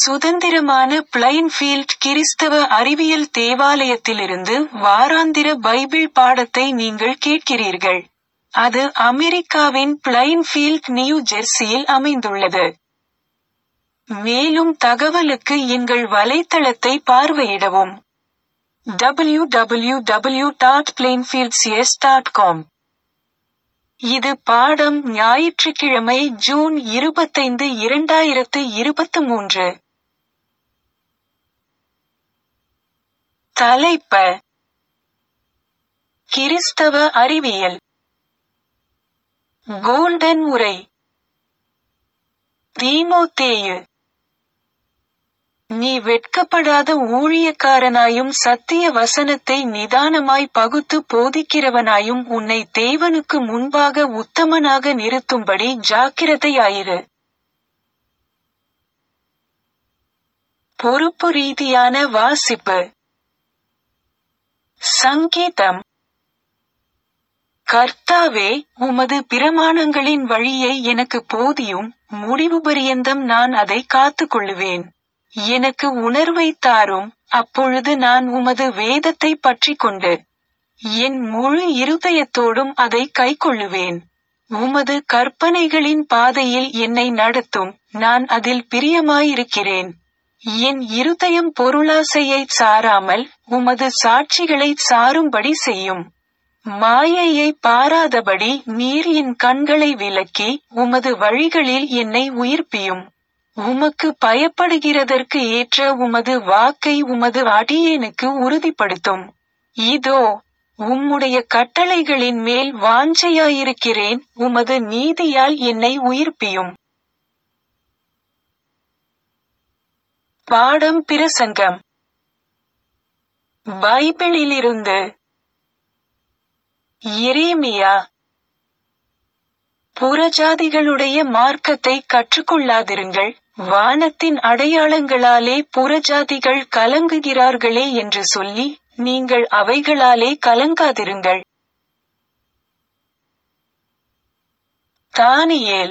சுதந்திரமான பிளைன்ஃபீல்ட் கிறிஸ்தவ அறிவியல் தேவாலயத்திலிருந்து வாராந்திர பைபிள் பாடத்தை நீங்கள் கேட்கிறீர்கள். அது அமெரிக்காவின் பிளைன்ஃபீல்ட் நியூ ஜெர்சியில் அமைந்துள்ளது. மேலும் தகவலுக்கு எங்கள் வலைத்தளத்தை பார்வையிடவும். www.plainfieldcs.com இது பாடம் ஞாயிற்றுக்கிழமை ஜூன் இருபத்தைந்து இரண்டாயிரத்து இருபத்து மூன்று. தலைப்ப கிறிஸ்தவ அறிவியல் கோல்டன் உரை தீமோத்தேயு நீ வெட்கப்படாத ஊழியக்காரனாயும் சத்திய வசனத்தை நிதானமாய் பகுத்து போதிக்கிறவனாயும் உன்னை தேவனுக்கு முன்பாக உத்தமனாக நிறுத்தும்படி ஜாக்கிரதையாயிரு. பொறுப்பு ரீதியான வாசிப்பு சங்கீதம் கர்த்தாவே உமது பிரமாணங்களின் வழியை எனக்கு போதியும் முடிவு பரியந்தம் நான் அதை காத்துக்கொள்ளுவேன். எனக்கு உணர்வை தாரும் அப்பொழுது நான் உமது வேதத்தை பற்றிக்கொண்டு என் முழு இருதயத்தோடும் அதை கைக்கொள்ளுவேன். உமது கற்பனைகளின் பாதையில் என்னை நடத்தும் நான் அதில் பிரியமாயிருக்கிறேன். என் இருதயம் பொருளாசையைச் சாராமல் உமது சாட்சிகளைச் சாரும்படி செய்யும். மாயையை பாராதபடி நீர் என் கண்களை விலக்கி உமது வழிகளில் என்னை உயிர்ப்பியும். உமக்கு பயப்படுகிறதற்கு ஏற்ற உமது வாக்கை உமது அடியேனுக்கு உறுதிப்படுத்தும். இதோ உம்முடைய கட்டளைகளின் மேல் வாஞ்சையாயிருக்கிறேன் உமது நீதியால் என்னை உயிர்ப்பியும். பாடம் பிரசங்கம் பைபிளிலிருந்து எரேமியா புறஜாதிகளுடைய மார்க்கத்தை கற்றுக்கொள்ளாதிருங்கள் வானத்தின் அடையாளங்களாலே புறஜாதிகள் கலங்குகிறார்களே என்று சொல்லி நீங்கள் அவைகளாலே கலங்காதிருங்கள். தானியேல்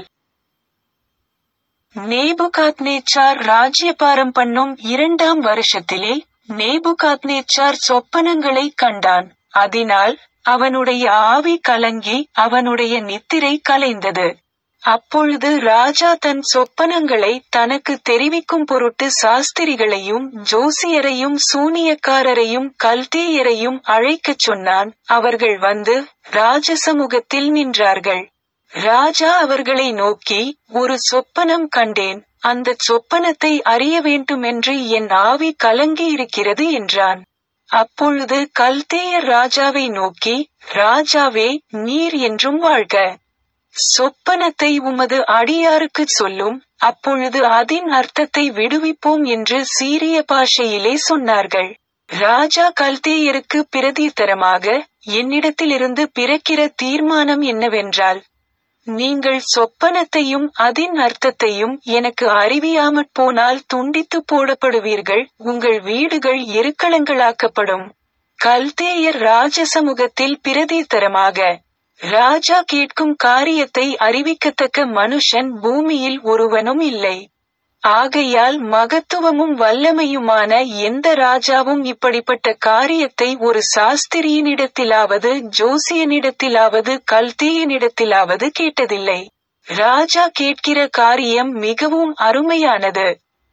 நேபுகாத்நேச்சார் ராஜ்யபாரம் பண்ணும் இரண்டாம் வருஷத்திலே நேபுகாத்நேச்சார் சொப்பனங்களைக் கண்டான் அதினால் அவனுடைய ஆவி கலங்கி அவனுடைய நித்திரை கலைந்தது. அப்பொழுது ராஜா தன் சொப்பனங்களை தனக்கு தெரிவிக்கும் பொருட்டு சாஸ்திரிகளையும் ஜோசியரையும் சூனியக்காரரையும் கல்தேயரையும் அழைக்கச் சொன்னான் அவர்கள் வந்து ராஜசமுகத்தில் நின்றார்கள். ராஜா அவர்களை நோக்கி ஒரு சொப்பனம் கண்டேன் அந்தச் சொப்பனத்தை அறிய வேண்டுமென்று என் ஆவி கலங்கியிருக்கிறது என்றான். அப்பொழுது கல்தேயர் ராஜாவை நோக்கி ராஜாவே நீர் என்றும் வாழ்க. சொப்பனத்தை உமது அடியாருக்குச் சொல்லும் அப்பொழுது அதின் அர்த்தத்தை விடுவிப்போம் என்று சீரிய பாஷையிலே சொன்னார்கள். ராஜா கல்தேயருக்கு பிரதித்தரமாக என்னிடத்திலிருந்து பிறக்கிற தீர்மானம் என்னவென்றால் நீங்கள் சொப்பனத்தையும் அதின் அர்த்தத்தையும் எனக்கு அறிவியாமற் போனால் துண்டித்துப் போடப்படுவீர்கள் உங்கள் வீடுகள் எருக்களங்களாக்கப்படும். கல்தேயர் ராஜசமுகத்தில் பிரதித்தரமாக ராஜா கேட்கும் காரியத்தை அறிவிக்கத்தக்க மனுஷன் பூமியில் ஒருவனும் இல்லை. ஆகையால் மகத்துவமும் வல்லமையுமான எந்த ராஜாவும் இப்படிப்பட்ட காரியத்தை ஒரு சாஸ்திரியினிடத்திலாவது ஜோசியனிடத்திலாவது கல்தேயனிடத்திலாவது கேட்டதில்லை. ராஜா கேட்கிற காரியம் மிகவும் அருமையானது.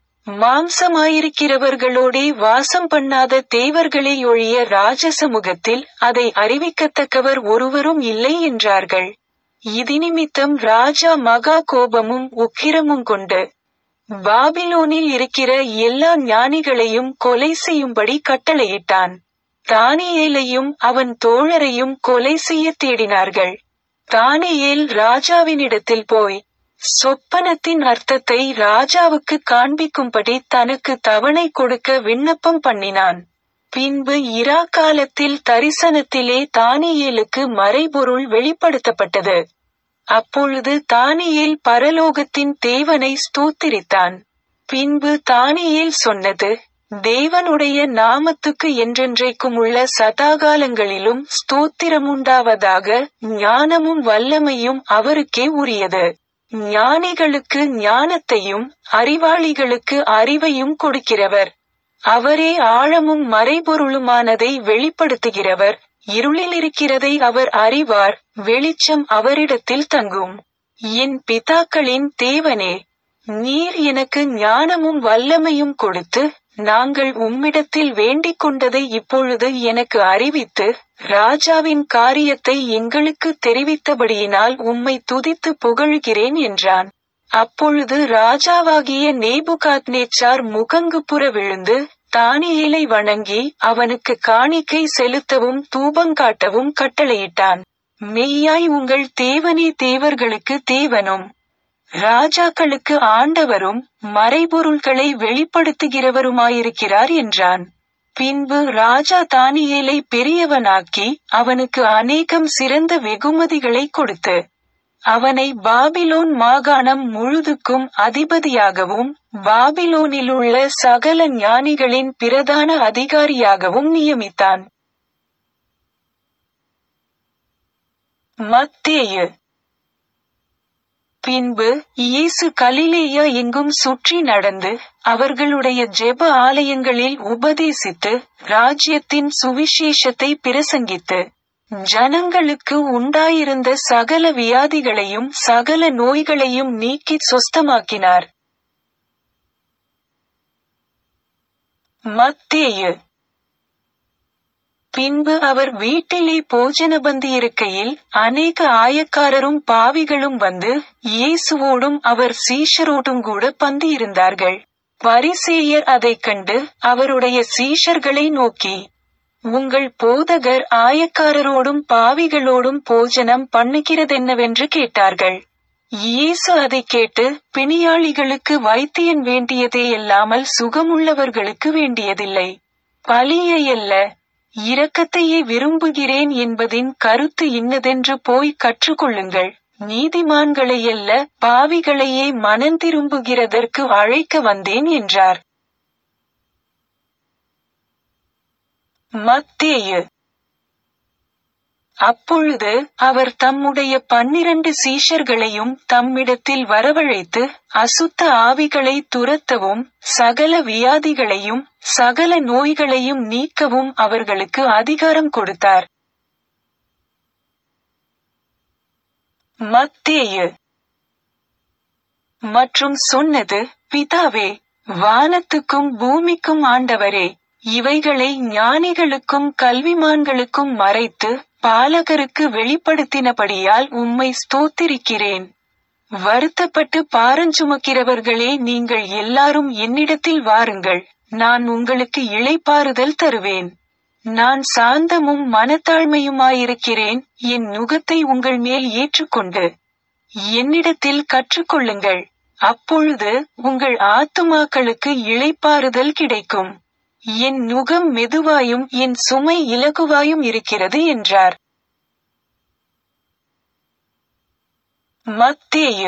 மாம்சமாயிருக்கிறவர்களோடே வாசம் பண்ணாத தேவர்களேயொழிய ராஜசமுகத்தில் அதை அறிவிக்கத்தக்கவர் ஒருவரும் இல்லை என்றார்கள். இதினிமித்தம் ராஜா மகா கோபமும் உக்கிரமும் கொண்டு பாபிலோனில் இருக்கிற எல்லா ஞானிகளையும் கொலை செய்யும்படி கட்டளையிட்டான். தானியேலையும் அவன் தோழரையும் கொலை செய்யத் தேடினார்கள். தானியேல் ராஜாவினிடத்தில் போய் சொப்பனத்தின் அர்த்தத்தை ராஜாவுக்கு காண்பிக்கும்படி தனக்கு தவணை கொடுக்க விண்ணப்பம் பண்ணினான். பின்பு இரா காலத்தில் தரிசனத்திலே தானியேலுக்கு மறைபொருள் வெளிப்படுத்தப்பட்டது. அப்பொழுது தானியேல் பரலோகத்தின் தேவனை ஸ்தோத்திரித்தான். பின்பு தானியேல் சொன்னது தேவனுடைய நாமத்துக்கு என்றென்றைக்கும் உள்ள சதாகாலங்களிலும் ஸ்தோத்திரமுண்டாவதாக ஞானமும் வல்லமையும் அவருக்கே உரியது. ஞானிகளுக்கு ஞானத்தையும் அறிவாளிகளுக்கு அறிவையும் கொடுக்கிறவர் அவரே ஆழமும் மறைபொருளுமானதை வெளிப்படுத்துகிறவர் இருளில் இருக்கிறதை அவர் அறிவார் வெளிச்சம் அவரிடத்தில் தங்கும் என் பிதாக்களின் தேவனே நீர் எனக்கு ஞானமும் வல்லமையும் கொடுத்து நாங்கள் உம்மிடத்தில் வேண்டிக் கொண்டதை இப்பொழுது எனக்கு அறிவித்து ராஜாவின் காரியத்தை எங்களுக்கு தெரிவித்தபடியினால் உம்மை துதித்து புகழ்கிறேன் என்றான் அப்பொழுது ராஜாவாகிய நேபுகாத்நேச்சார் முகங்குப்புற விழுந்து தானியேலை வணங்கி அவனுக்கு காணிக்கை செலுத்தவும் தூபங்காட்டவும் கட்டளையிட்டான் மெய்யாய் உங்கள் தேவனே தேவர்களுக்கு தேவனும் ராஜாக்களுக்கு ஆண்டவரும் மறைபொருள்களை வெளிப்படுத்துகிறவருமாயிருக்கிறார் என்றான் பின்பு ராஜா தானியேலை பெரியவனாக்கி அவனுக்கு அநேகம் சிறந்த வெகுமதிகளை கொடுத்து அவனை பாபிலோன் மாகாணம் முழுதுக்கும் அதிபதியாகவும் பாபிலோனிலுள்ள சகல ஞானிகளின் பிரதான அதிகாரியாகவும் நியமித்தான் மத்தேயு பின்பு இயேசு கலிலேயா எங்கும் சுற்றி நடந்து அவர்களுடைய ஜெப ஆலயங்களில் உபதேசித்து ராஜ்யத்தின் சுவிசேஷத்தை பிரசங்கித்து ஜனங்களுக்கு உண்டாயிருந்த சகல வியாதிகளையும் சகல நோய்களையும் நீக்கி சொஸ்தமாக்கினார் மத்தேயு பின்பு அவர் வீட்டிலே போஜனபந்தி இருக்கையில் அநேக ஆயக்காரரும் பாவிகளும் வந்து இயேசுவோடும் அவர் சீஷரோடும் கூட பந்தி இருந்தார்கள் பரிசேயர் அதைக் கண்டு அவருடைய சீஷர்களை நோக்கி உங்கள் போதகர் ஆயக்காரரோடும் பாவிகளோடும் போஜனம் பண்ணுகிறதென்னவென்று கேட்டார்கள் இயேசு அதைக் கேட்டு பிணியாளிகளுக்கு வைத்தியன் வேண்டியதே இல்லாமல் சுகமுள்ளவர்களுக்கு வேண்டியதில்லை பலியையல்ல இரக்கத்தையே விரும்புகிறேன் என்பதின் கருத்து இன்னதென்று போய் கற்றுக்கொள்ளுங்கள் நீதிமான்களையல்ல பாவிகளையே மனந்திரும்புகிறதற்கு அழைக்க வந்தேன் என்றார் மத்தேயு அப்பொழுது அவர் தம்முடைய பன்னிரண்டு சீஷர்களையும் தம்மிடத்தில் வரவழைத்து அசுத்த ஆவிகளை துரத்தவும் சகல வியாதிகளையும் சகல நோய்களையும் நீக்கவும் அவர்களுக்கு அதிகாரம் கொடுத்தார் மத்தேயு மற்றும் சொன்னது பிதாவே வானத்துக்கும் பூமிக்கும் ஆண்டவரே இவைகளை ஞானிகளுக்கும் கல்விமான்களுக்கும் மறைத்து பாலகருக்கு வெளிப்படுத்தினபடியால் உம்மை ஸ்தோத்திரிக்கிறேன் வருத்தப்பட்டு பாரஞ்சுமக்கிறவர்களே நீங்கள் எல்லாரும் என்னிடத்தில் வாருங்கள் நான் உங்களுக்கு இளைப்பாறுதல் தருவேன் நான் சாந்தமும் மனத்தாழ்மையுமாயிருக்கிறேன் என் நுகத்தை உங்கள் மேல் ஏற்றுக்கொண்டு என்னிடத்தில் கற்றுக்கொள்ளுங்கள் அப்பொழுது உங்கள் ஆத்துமாக்களுக்கு இளைப்பாறுதல் கிடைக்கும் என் நுகம் மெதுவாயும் என் சுமை இலகுவாயும் இருக்கிறது என்றார் மத்தேயு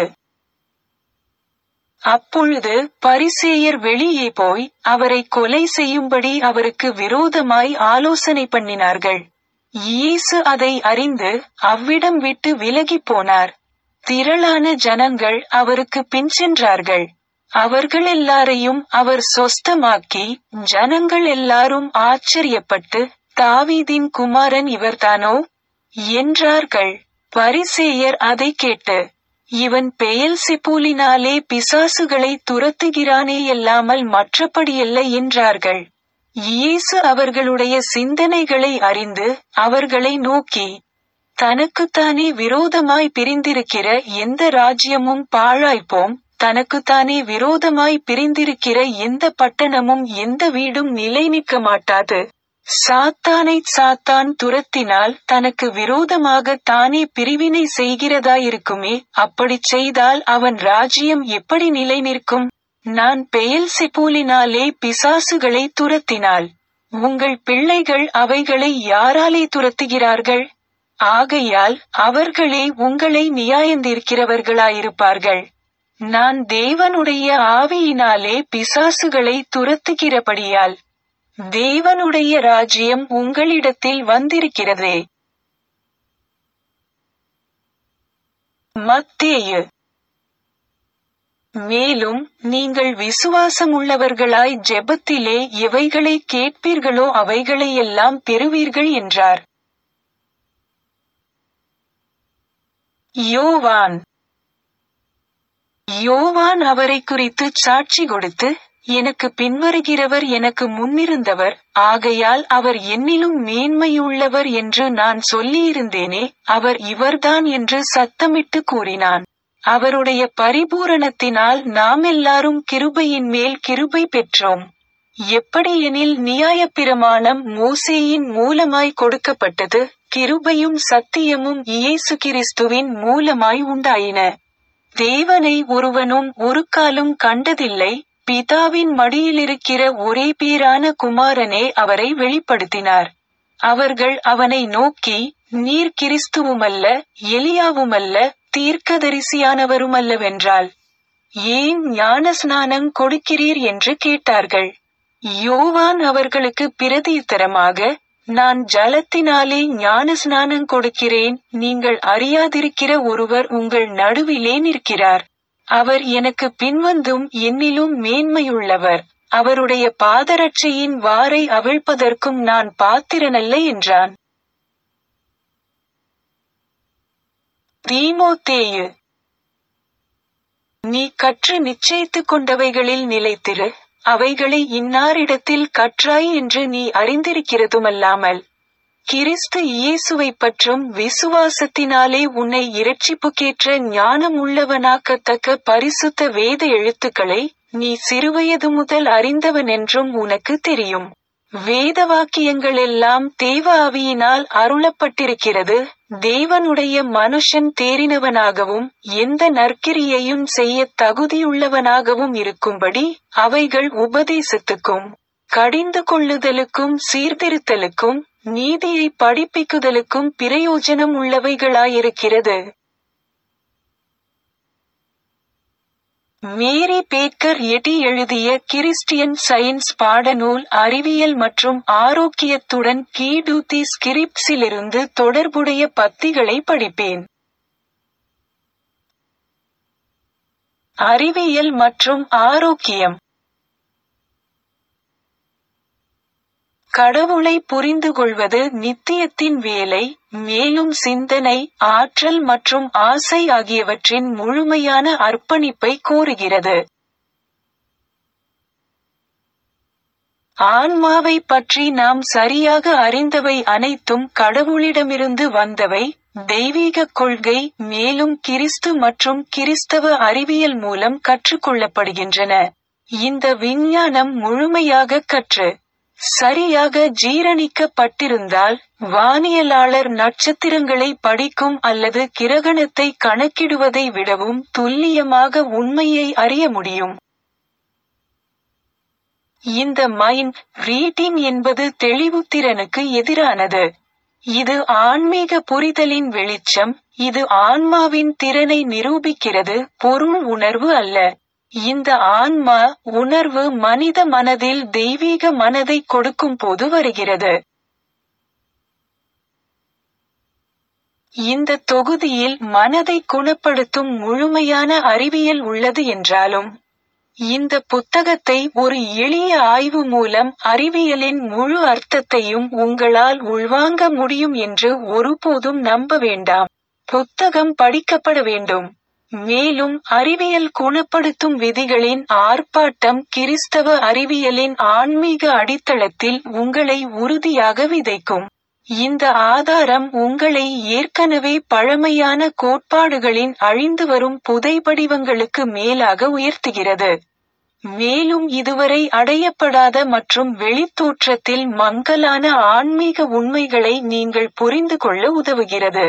அப்பொழுது பரிசேயர் வெளியே போய் அவரை கொலை செய்யும்படி அவருக்கு விரோதமாய் ஆலோசனை பண்ணினார்கள் இயேசு அதை அறிந்து அவ்விடம் விட்டு விலகிப் போனார் திரளான ஜனங்கள் அவருக்கு பின் சென்றார்கள் அவர்கள் எல்லாரையும் அவர் சொஸ்தமாக்கி ஜனங்கள் எல்லாரும் ஆச்சரியப்பட்டு தாவீதின் குமாரன் இவர்தானோ என்றார்கள் பரிசேயர் அதை கேட்டு இவன் பெயல் சிப்பூலினாலே பிசாசுகளை துரத்துகிறானே அல்லாமல் மற்றபடியல்ல என்றார்கள் இயேசு அவர்களுடைய சிந்தனைகளை அறிந்து அவர்களை நோக்கி தனக்குத்தானே விரோதமாய் பிரிந்திருக்கிற எந்த ராஜ்யமும் பாழாய்ப்போம் தனக்குத்தானே விரோதமாய் பிரிந்திருக்கிற எந்த பட்டணமும் எந்த வீடும் நிலை நிற்க மாட்டாது சாத்தானை சாத்தான் துரத்தினால் தனக்கு விரோதமாக தானே பிரிவினை செய்கிறதாயிருக்குமே அப்படிச் செய்தால் அவன் ராஜ்யம் எப்படி நிலை நிற்கும் நான் பெயல் செப்பூலினாலே பிசாசுகளை துரத்தினால் உங்கள் பிள்ளைகள் அவைகளை யாராலே துரத்துகிறார்கள் ஆகையால் அவர்களே உங்களை நியாயந்திருக்கிறவர்களாயிருப்பார்கள் நான் தேவனுடைய ஆவியினாலே பிசாசுகளை துரத்துகிறபடியால் தேவனுடைய ராஜ்யம் உங்களிடத்தில் வந்திருக்கிறதே மத்தேயு மேலும் நீங்கள் விசுவாசமுள்ளவர்களாய் ஜெபத்திலே எவைகளை கேட்பீர்களோ அவைகளையெல்லாம் பெறுவீர்கள் என்றார் யோவான் யோவான் அவரை குறித்து சாட்சி கொடுத்து எனக்கு பின்வருகிறவர் எனக்கு முன்னிருந்தவர் ஆகையால் அவர் என்னிலும் மேன்மையுள்ளவர் என்று நான் சொல்லியிருந்தேனே அவர் இவர்தான் என்று சத்தமிட்டு கூறினான் அவருடைய பரிபூரணத்தினால் நாம் எல்லாரும் கிருபையின் மேல் கிருபை பெற்றோம் எப்படியெனில் நியாயப்பிரமாணம் மோசேயின் மூலமாய் கொடுக்கப்பட்டது கிருபையும் சத்தியமும் இயேசு கிறிஸ்துவின் மூலமாய் உண்டாயின தேவனை ஒருவனும் ஒரு காலும் கண்டதில்லை பிதாவின் மடியிலிருக்கிற ஒரே பேரான குமாரனே அவரை வெளிப்படுத்தினார் அவர்கள் அவனை நோக்கி நீர் கிறிஸ்துவுமல்ல எலியாவுமல்ல தீர்க்கதரிசியானவருமல்லவென்றால் ஏன் ஞானஸ்நானம் கொடுக்கிறீர் என்று கேட்டார்கள் யோவான் அவர்களுக்கு பிரதியுத்தரமாக நான் ஜலத்தினாலே ஞானஸ்நானம் கொடுக்கிறேன் நீங்கள் அறியாதிருக்கிற ஒருவர் உங்கள் நடுவிலே நிற்கிறார் அவர் எனக்கு பின்வந்தும் என்னிலும் மேன்மையுள்ளவர் அவருடைய பாதரட்சையின் வாரை அவிழ்ப்பதற்கும் நான் பாத்திரனல்ல என்றான் தீமோத்தேயு நீ கற்று நிச்சயித்துக் கொண்டவைகளில் நிலைத்திரு அவைகளை இன்னாரிடத்தில் கற்றாய் என்று நீ அறிந்திருக்கிறதுமல்லாமல் கிறிஸ்து இயேசுவை பற்றும் விசுவாசத்தினாலே உன்னை இரட்சிப்புக்கேற்ற ஞானம் உள்ளவனாக்கத்தக்க பரிசுத்த வேத எழுத்துக்களை நீ சிறுவயது முதல் அறிந்தவன் என்றும் உனக்கு தெரியும் வேத வாக்கியங்களெல்லாம் தேவ ஆவியினால் அருளப்பட்டிருக்கிறது தேவனுடைய மனுஷன் தேறினவனாகவும் எந்த நற்கிரியையும் செய்ய தகுதியுள்ளவனாகவும் இருக்கும்படி அவைகள் உபதேசத்துக்கும் கடிந்து கொள்ளுதலுக்கும் சீர்திருத்தலுக்கும் நீதியை படிப்பிக்குதலுக்கும் பிரயோஜனம் உள்ளவைகளாயிருக்கிறது மேரி பேக்கர் எட்டி எழுதிய கிறிஸ்டியன் சயின்ஸ் பாடநூல் அறிவியல் மற்றும் ஆரோக்கியத்துடன் கீடூத்தி ஸ்கிரிப்ஸிலிருந்து தொடர்புடைய பத்திகளை படிப்பேன் அறிவியல் மற்றும் ஆரோக்கியம் கடவுளை புரிந்து கொள்வது நித்தியத்தின் வேலை மேலும் சிந்தனை ஆற்றல் மற்றும் ஆசை ஆகியவற்றின் முழுமையான அர்ப்பணிப்பை கோருகிறது ஆன்மாவை பற்றி நாம் சரியாக அறிந்தவை அனைத்தும் கடவுளிடமிருந்து வந்தவை தெய்வீக கொள்கை மேலும் கிறிஸ்து மற்றும் கிறிஸ்தவ அறிவியல் மூலம் கற்றுக்கொள்ளப்படுகின்றன இந்த விஞ்ஞானம் முழுமையாக கற்று சரியாக ஜீரணிக்கப்பட்டிருந்தால் வானியலாளர் நட்சத்திரங்களை படிக்கும் அல்லது கிரகணத்தை கணக்கிடுவதை விடவும் துல்லியமாக உண்மையை அறிய முடியும் இந்த மைண்ட் ரீடிங் என்பது தெளிவுத்திறனுக்கு எதிரானது இது ஆன்மீக புரிதலின் வெளிச்சம் இது ஆன்மாவின் திறனை நிரூபிக்கிறது பொருள் உணர்வு அல்ல இந்த ஆன்மா உணர்வு மனித மனதில் தெய்வீக மனதை கொடுக்கும் போது வருகிறது இந்த தொகுதியில் மனதை குணப்படுத்தும் முழுமையான அறிவியல் உள்ளது என்றாலும் இந்த புத்தகத்தை ஒரு எளிய ஆய்வு மூலம் அறிவியலின் முழு அர்த்தத்தையும் உங்களால் உள்வாங்க முடியும் என்று ஒருபோதும் நம்ப வேண்டாம் புத்தகம் படிக்கப்பட வேண்டும் மேலும் அறிவியல் குணப்படுத்தும் விதிகளின் ஆர்ப்பாட்டம் கிறிஸ்தவ அறிவியலின் ஆன்மீக அடித்தளத்தில் உங்களை உறுதியாக விதைக்கும் இந்த ஆதாரம் உங்களை ஏற்கனவே பழமையான கோட்பாடுகளின் அழிந்து வரும் புதைபடிவங்களுக்கு மேலாக உயர்த்துகிறது மேலும் இதுவரை அடையப்படாத மற்றும் வெளித்தோற்றத்தில் மங்கலான ஆன்மீக உண்மைகளை நீங்கள் புரிந்து கொள்ள உதவுகிறது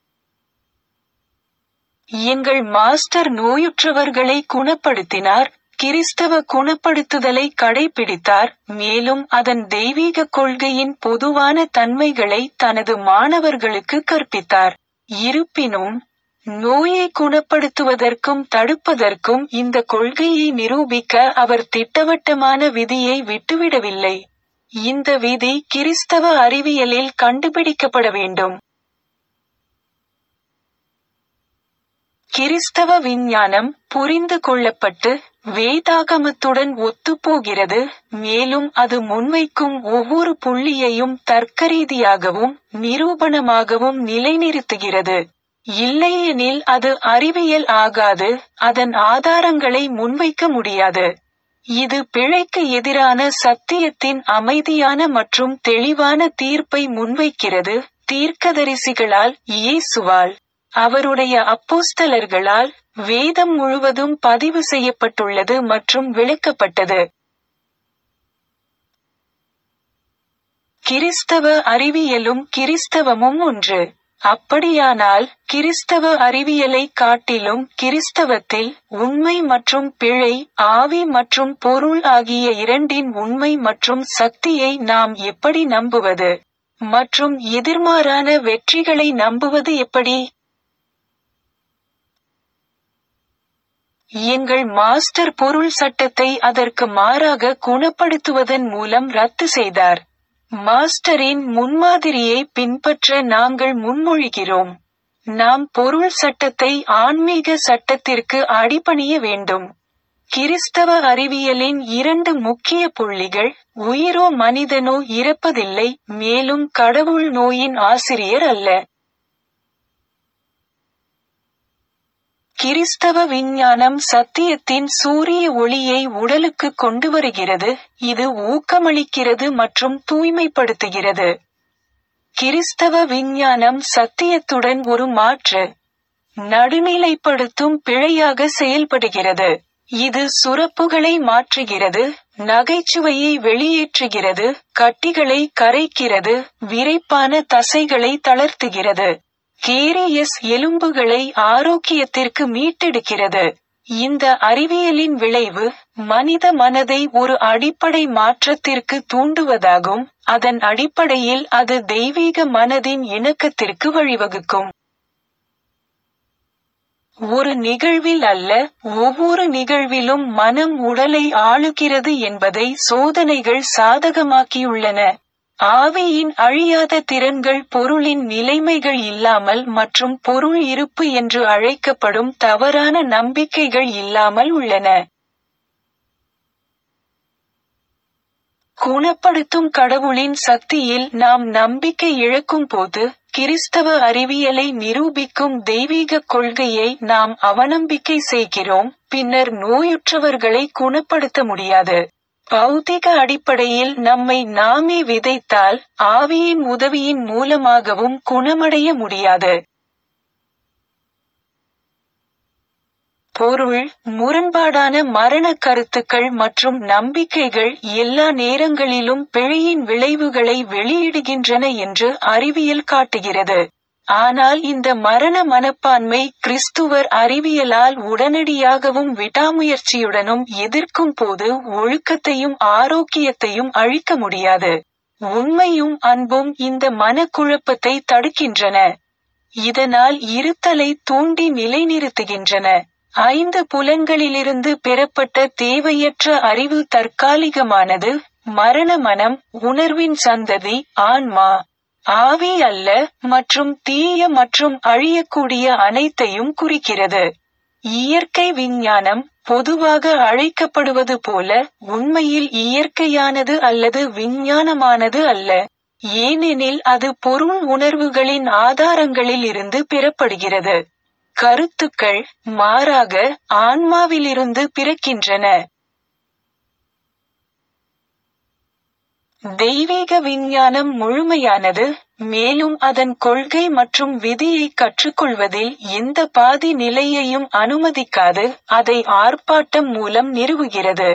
எங்கள் மாஸ்டர் நோயுற்றவர்களை குணப்படுத்தினார் கிறிஸ்தவ குணப்படுத்துதலை கடைபிடித்தார் மேலும் அதன் தெய்வீக கொள்கையின் பொதுவான தன்மைகளை தனது மாணவர்களுக்கு கற்பித்தார் இருப்பினும் நோயை குணப்படுத்துவதற்கும் தடுப்பதற்கும் இந்த கொள்கையை நிரூபிக்க அவர் திட்டவட்டமான விதியை விட்டுவிடவில்லை இந்த விதி கிறிஸ்தவ அறிவியலில் கண்டுபிடிக்கப்பட வேண்டும் கிறிஸ்தவ விஞ்ஞானம் புரிந்து கொள்ளப்பட்டு வேதாகமத்துடன் ஒத்துப்போகிறது மேலும் அது முன்வைக்கும் ஒவ்வொரு புள்ளியையும் தர்க்கரீதியாகவும் நிரூபணமாகவும் நிலைநிறுத்துகிறது இல்லையெனில் அது அறிவியல் ஆகாது அதன் ஆதாரங்களை முன்வைக்க முடியாது இது பிழைக்கு எதிரான சத்தியத்தின் அமைதியான மற்றும் தெளிவான தீர்ப்பை முன்வைக்கிறது தீர்க்கதரிசிகளால் இயேசுவால் அவருடைய அப்போஸ்தலர்களால் வேதம் முழுவதும் பதிவு செய்யப்பட்டுள்ளது மற்றும் விளக்கப்பட்டது கிறிஸ்தவ அறிவியலும் கிறிஸ்தவமும் ஒன்று அப்படியானால் கிறிஸ்தவ அறிவியலை காட்டிலும் கிறிஸ்தவத்தில் உண்மை மற்றும் பிழை ஆவி மற்றும் பொருள் ஆகிய இரண்டின் உண்மை மற்றும் சக்தியை நாம் எப்படி நம்புவது மற்றும் எதிர்மாறான வெற்றிகளை நம்புவது எப்படி எங்கள் மாஸ்டர் பொருள் சட்டத்தை அதற்கு மாறாக குணப்படுத்துவதன் மூலம் ரத்து செய்தார் மாஸ்டரின் முன்மாதிரியை பின்பற்ற நாங்கள் முன்மொழிகிறோம் நாம் பொருள் சட்டத்தை ஆன்மீக சட்டத்திற்கு அடிபணிய வேண்டும் கிறிஸ்தவ அறிவியலின் இரண்டு முக்கிய புள்ளிகள் உயிரோ மனிதனோ இறப்பதில்லை மேலும் கடவுள் நோயின் ஆசிரியர் அல்ல கிறிஸ்தவ விஞ்ஞானம் சத்தியத்தின் சூரிய ஒளியை உடலுக்கு கொண்டு வருகிறது இது ஊக்கமளிக்கிறது மற்றும் தூய்மைப்படுத்துகிறது கிறிஸ்தவ விஞ்ஞானம் சத்தியத்துடன் ஒரு மாற்று நடுநிலைப்படுத்தும் பிழையாக செயல்படுகிறது இது சுரப்புகளை மாற்றுகிறது நகைச்சுவையை வெளியேற்றுகிறது கட்டிகளை கரைக்கிறது விரைப்பான தசைகளை தளர்த்துகிறது கேரியஸ் எலும்புகளை ஆரோக்கியத்திற்கு மீட்டெடுக்கிறது இந்த அறிவியலின் விளைவு மனித மனதை ஒரு அடிப்படை மாற்றத்திற்கு தூண்டுவதாகும் அதன் அடிப்படையில் அது தெய்வீக மனதின் இணக்கத்திற்கு வழிவகுக்கும் ஒரு நிகழ்வில் அல்ல ஒவ்வொரு நிகழ்விலும் மனம் உடலை ஆளுகிறது என்பதை சோதனைகள் சாதகமாக்கியுள்ளன ஆவியின் அழியாத திறன்கள் பொருளின் நிலைமைகள் இல்லாமல் மற்றும் பொருள் இருப்பு என்று அழைக்கப்படும் தவறான நம்பிக்கைகள் இல்லாமல் உள்ளன குணப்படுத்தும் கடவுளின் சக்தியில் நாம் நம்பிக்கை இழக்கும் போது கிறிஸ்தவ அறிவியலை நிரூபிக்கும் தெய்வீக கொள்கையை நாம் அவநம்பிக்கை செய்கிறோம் பின்னர் நோயுற்றவர்களை குணப்படுத்த முடியாது பௌதிக அடிப்படையில் நம்மை நாமே விதைத்தால் ஆவியின் உதவியின் மூலமாகவும் குணமடைய முடியாது பொருள் முரண்பாடான மரண கருத்துக்கள் மற்றும் நம்பிக்கைகள் எல்லா நேரங்களிலும் பிழையின் விளைவுகளை வெளியிடுகின்றன என்று அறிவியல் காட்டுகிறது ஆனால் இந்த மரண மனப்பான்மை கிறிஸ்துவர் அறிவியலால் உடனடியாகவும் விடாமுயற்சியுடனும் எதிர்க்கும் போது ஒழுக்கத்தையும் ஆரோக்கியத்தையும் அழிக்க முடியாது உண்மையும் அன்பும் இந்த மனக்குழப்பத்தை தடுக்கின்றன இதனால் இருத்தலை தூண்டி நிலைநிறுத்துகின்றன ஐந்து புலன்களிலிருந்து பெறப்பட்ட தேவையற்ற அறிவு தற்காலிகமானது மரண மனம் உணர்வின் சந்ததி ஆன்மா ஆவி அல்ல மற்றும் தீய மற்றும் அழியக்கூடிய அனைத்தையும் குறிக்கிறது இயற்கை விஞ்ஞானம் பொதுவாக அழைக்கப்படுவது போல உண்மையில் இயற்கையானது அல்லது விஞ்ஞானமானது அல்ல ஏனெனில் அது பொருள் உணர்வுகளின் ஆதாரங்களில் இருந்து பெறப்படுகிறது கருத்துக்கள் மாறாக ஆன்மாவிலிருந்து பிறக்கின்றன தெய்வீக விஞ்ஞானம் முழுமையானது மேலும் அதன் கொள்கை மற்றும் விதியை கற்றுக்கொள்வதில் எந்த பாதி நிலையையும் அனுமதிக்காது அதை ஆர்ப்பாட்டம் மூலம் நிறுவுகிறது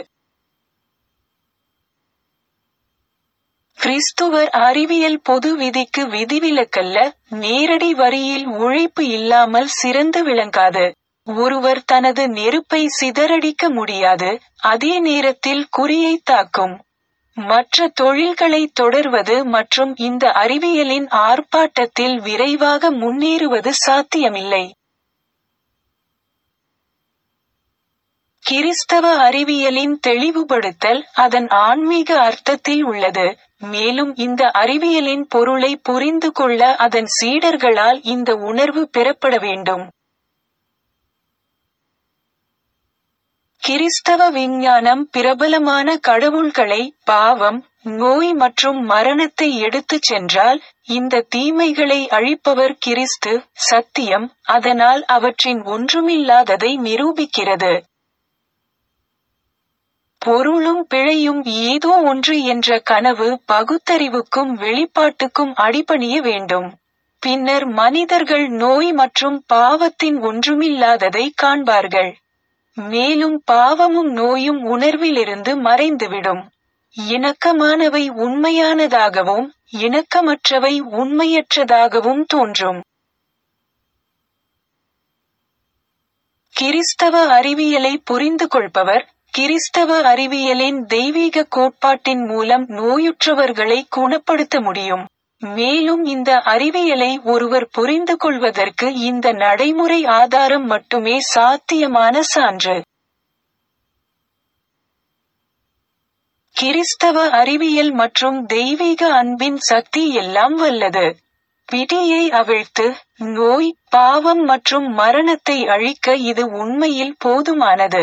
கிறிஸ்துவர் அறிவியல் பொது விதிக்கு விதிவிலக்கல்ல நேரடி வரியில் உழைப்பு இல்லாமல் சிறந்து விளங்காது ஒருவர் தனது நெருப்பை சிதறடிக்க முடியாது அதே நேரத்தில் குறியை தாக்கும் மற்ற தொழில்களை தொடர்வது மற்றும் இந்த அறிவியலின் ஆர்ப்பாட்டத்தில் விரைவாக முன்னேறுவது சாத்தியமில்லை கிறிஸ்தவ அறிவியலின் தெளிவுபடுத்தல் அதன் ஆன்மீக அர்த்தத்தில் உள்ளது மேலும் இந்த அறிவியலின் பொருளை புரிந்து கொள்ள அதன் சீடர்களால் இந்த உணர்வு பெறப்பட வேண்டும் கிறிஸ்தவ விஞ்ஞானம் பிரபலமான கடவுள்களை பாவம் நோய் மற்றும் மரணத்தை எடுத்துச் சென்றால் இந்த தீமைகளை அழிப்பவர் கிறிஸ்து சத்தியம் அதனால் அவற்றின் ஒன்றுமில்லாததை நிரூபிக்கிறது பொருளும் பிழையும் ஏதோ ஒன்று என்ற கனவு பகுத்தறிவுக்கும் வெளிப்பாட்டுக்கும் அடிபணிய வேண்டும் பின்னர் மனிதர்கள் நோய் மற்றும் பாவத்தின் ஒன்றுமில்லாததை காண்பார்கள் மேலும் பாவமும் நோயும் உணர்விலிருந்து மறைந்துவிடும் இணக்கமானவை உண்மையானதாகவும் இணக்கமற்றவை உண்மையற்றதாகவும் தோன்றும் கிறிஸ்தவ அறிவியலை புரிந்து கொள்பவர் கிறிஸ்தவ அறிவியலின் தெய்வீக கோட்பாட்டின் மூலம் நோயுற்றவர்களை குணப்படுத்த முடியும் மேலும் இந்த அறிவியலை ஒருவர் புரிந்து கொள்வதற்கு இந்த நடைமுறை ஆதாரம் மட்டுமே சாத்தியமான சான்று கிறிஸ்தவ அறிவியல் மற்றும் தெய்வீக அன்பின் சக்தி எல்லாம் வல்லது பிடியை அவிழ்த்து நோய் பாவம் மற்றும் மரணத்தை அழிக்க இது உண்மையில் போதுமானது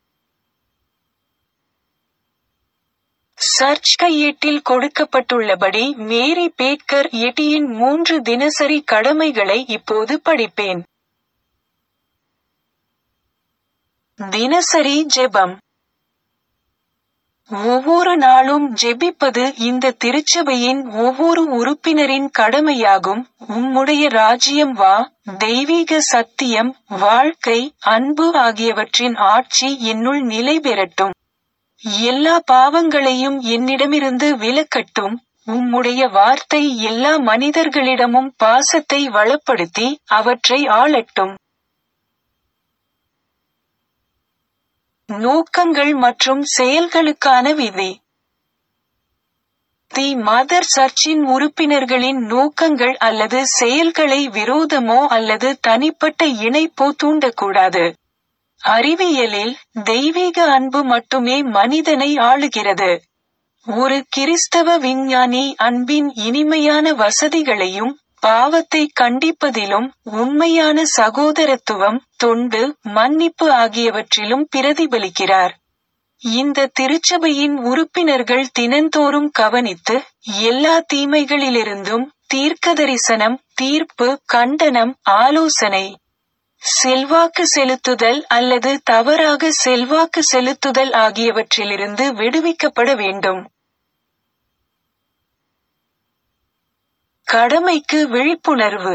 சர்ச் கையேட்டில் கொடுக்கப்பட்டுள்ளபடி மேரி பேக்கர் எட்டியின் மூன்று தினசரி கடமைகளை இப்போது படிப்பேன் தினசரி ஜெபம் ஒவ்வொரு நாளும் ஜெபிப்பது இந்த திருச்சபையின் ஒவ்வொரு உறுப்பினரின் கடமையாகும் உம்முடைய ராஜ்யம் வா தெய்வீக சத்தியம் வாழ்க்கை அன்பு ஆகியவற்றின் ஆட்சி என்னுள் நிலை பெறட்டும் எல்லா பாவங்களையும் என்னிடமிருந்து விலக்கட்டும் உம்முடைய வார்த்தை எல்லா மனிதர்களிடமும் பாசத்தை வளப்படுத்தி அவற்றை ஆளட்டும் நோக்கங்கள் மற்றும் செயல்களுக்கான விதி தி மதர் சர்ச்சின் உறுப்பினர்களின் நோக்கங்கள் அல்லது செயல்களை விரோதமோ அல்லது தனிப்பட்ட இணைப்போ தூண்டக்கூடாது அறிவியலில் தெய்வீக அன்பு மட்டுமே மனிதனை ஆளுகிறது ஒரு கிறிஸ்தவ விஞ்ஞானி அன்பின் இனிமையான வசதிகளையும் பாவத்தை கண்டிப்பதிலும் உண்மையான சகோதரத்துவம் தொண்டு மன்னிப்பு ஆகியவற்றிலும் பிரதிபலிக்கிறார் இந்த திருச்சபையின் உறுப்பினர்கள் தினந்தோறும் கவனித்து எல்லா தீமைகளிலிருந்தும் தீர்க்கதரிசனம் தீர்ப்பு கண்டனம் ஆலோசனை செல்வாக்கு செலுத்துதல் அல்லது தவறாக செல்வாக்கு செலுத்துதல் ஆகியவற்றிலிருந்து விடுவிக்கப்பட வேண்டும் கடமைக்கு விழிப்புணர்வு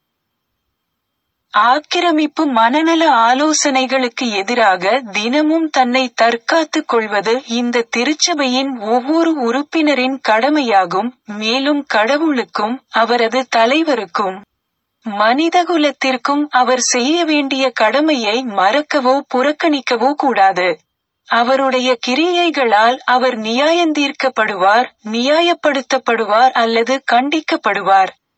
ஆக்கிரமிப்பு மனநல ஆலோசனைகளுக்கு எதிராக தினமும் தன்னை தற்காத்துக் கொள்வது இந்த திருச்சபையின் ஒவ்வொரு உறுப்பினரின் கடமையாகும் மேலும் கடவுளுக்கும் அவரது தலைவருக்கும் மனிதகுலத்திற்கும் அவர் செய்ய வேண்டிய கடமையை மறக்கவோ புறக்கணிக்கவோ கூடாது அவருடைய கிரியைகளால் அவர் நியாயந்தீர்க்கப்படுவார் நியாயப்படுத்தப்படுவார் அல்லது கண்டிக்கப்படுவார்